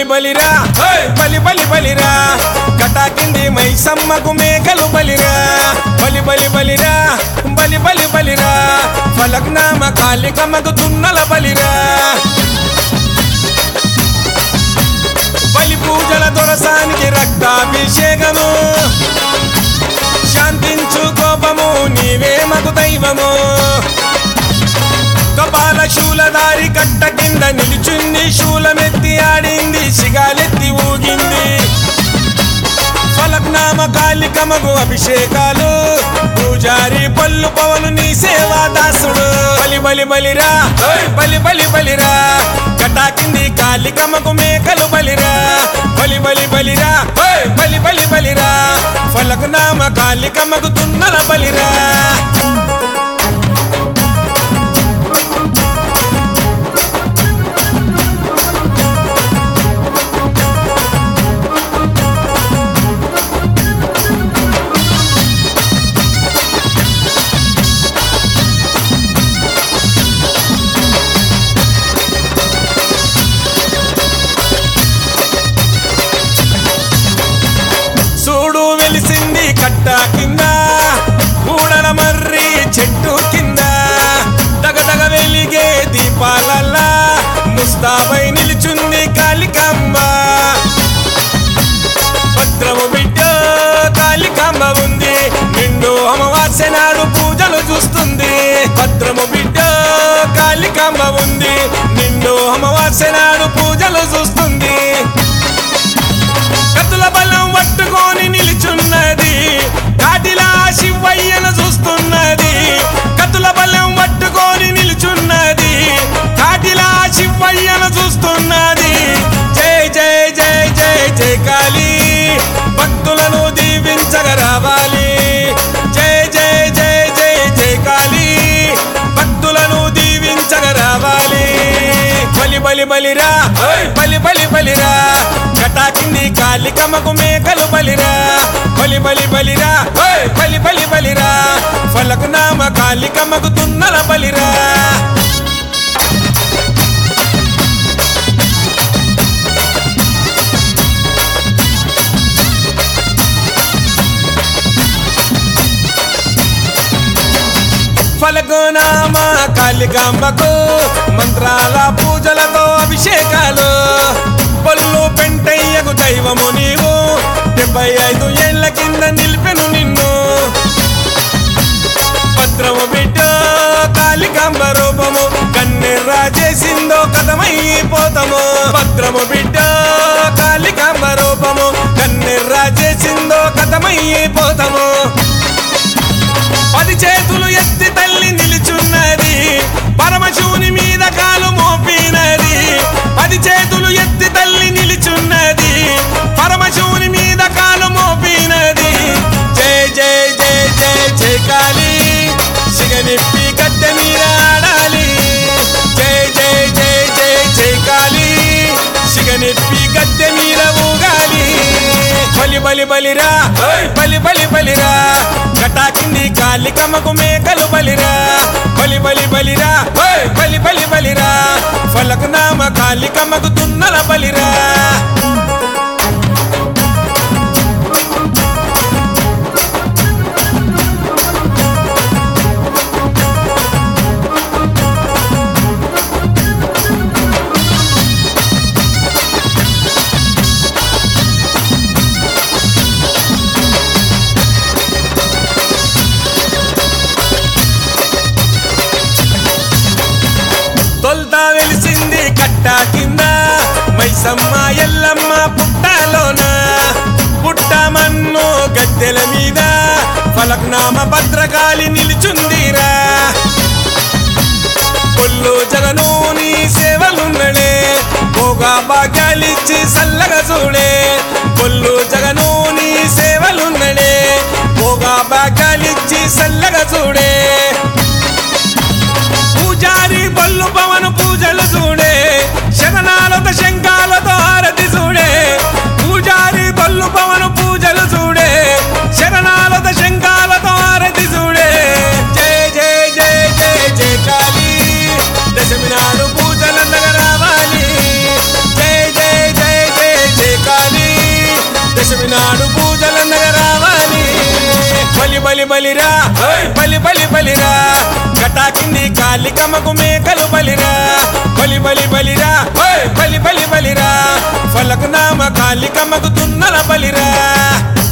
బలి బలిరా హోయ్! బలి బలి బలిరా కటాకింది మైసమ్మకు మేకలు బలిరా బలి బలి బలిరా బలి బలి బలిరా ఫలక్నామ కాళికమ్మకు తున్నల బలిరా బలి పూజల దొరసానికి రక్తాభిషేకము శాంతించు కోపము నీవే మగు దైవము కపాల శూలధారి కట్ట కింద నిలుచుంది శూలమెత్తి ఆడింది సిగాలెత్తి ఊగింది ఫలక్నామ కాళికమగు అభిషేకాలు పూజారి పల్లు పవను నీ సేవా దాసుడు బలి బలి బలిరా ఓయ్ బలి బలి బలిరా కటాకింది కాళికమగు మేకలు బలిరా బలి బలి బలిరా ఓయ్ బలి బలి బలిరా ఫలక్నామ కాళికమగు తున్నల బలిరా చూడు వెలిసింది కట్ట కింద కూడల మర్రి చెట్టు కింద దగదగ వెలిగే దీపాలల్లా ముస్తాబై నిలుచుంది కాళికాంబ భద్రము బిడ్డ కాళికాంబ ఉంది నిండు అమావాస్య నాడు పూజలు చూస్తుంది భద్రము బిడ్డ కాళికాంబ ఉంది నిండు అమావాస్య నాడు పూజలు చూస్తుంది కత్తుల బలం పట్టుకొని నిలుచున్నది కాటిలా శివయ్యను చూస్తున్నది కత్తుల బలం పట్టుకొని నిలుచున్నది కాటిలా శివయ్యను చూస్తున్నది జై జై జై జై జై కాళీ భక్తులను దీవించగ రావాలి జై జై జై జై జై కాళీ భక్తులను దీవించగ రావాలి బలి బలి బలిరా ఓయ్ బలి బలి బలిరా కటాకింది కాళికమ్మకు మేకలు బలిరా బలి బలి బలిరా ఓయ్ బలి బలి బలిరా ఫలకు నామ కాళికమ్మకు తున్నల బలిరా ఫలకునామ కాళికాంబకు మంత్రాల పూజలతో అభిషేకాలు పళ్ళు పెంటయ్యకు దైవము నీవు డెబ్బై ఐదు ఏళ్ల కింద నిలిపెను నిన్ను భద్రము బిడ్డ కాళికాంబ రూపము కన్నెర్రా చేసిందో కథమైపోతాము భద్రము బిడ్డ కాళికాంబ రూపము కన్నెర్రా చేసిందో కథమైపోతాము పది చేతులు ఎత్తి తల్లి నిలుచున్నది పరమశివుని మీద కాలు మోపినది పది చేతులు ఎత్తి తల్లి నిలుచున్నది పరమశివుని మీద కాలు మోపినది జై జై జై జై జై కాళీ సిగనిప్పి గద్దె మీద ఆడాలి జై జై జై జై జై కాళీ సిగనిప్పి గద్దె మీద ఊగాలి బలి బలి బలిరా ఓయ్ బలి బలి బలిరా కటాకింది కాళికమ్మకు మేకలు బలిరా బలి బలి బలిరా ఓయ్ బలి బలి బలిరా ఫలకు నామ కాళికమ్మకు తున్నల బలిరా తొల్తా వెలిసింది కట్ట కింద మైసమ్మ ఎల్లమ్మ పుట్టలోన పుట్ట మన్ను గద్దెల మీద ఫలక్నామ భద్రకాళి నిలుచుందిరా కొల్లు జగను నీ సేవలున్నడే పోగా భాగ్యాలిచ్చి సల్లగా చూడే కొల్లు జగను నీ సేవలున్నడే పోగా భాగ్యాలిచ్చి సల్లగా చూడే పూజారి బొల్లు పవన్ పూజలు చూడే శరణాలతో శంఖాలతో హారతి చూడే పూజారి బొల్లు పవన్ పూజలు చూడే శరణాలతో శంఖాలతో హారతి చూడే జై జై జై జై జై కాళీ దశమి నాడు పూజలందగా రావాలి జై జై జై జై దశమి నాడు పూజలందగా రావాలి బలి బలి బలిరా బలి బలి బలిరా గటాకింది కాలికమ్మకు మేకలు బలిరా బలి బలి బలిరా బలి బలి బలిరా ఫలకు నామ కాలికమ్మకు తున్నల బలిరా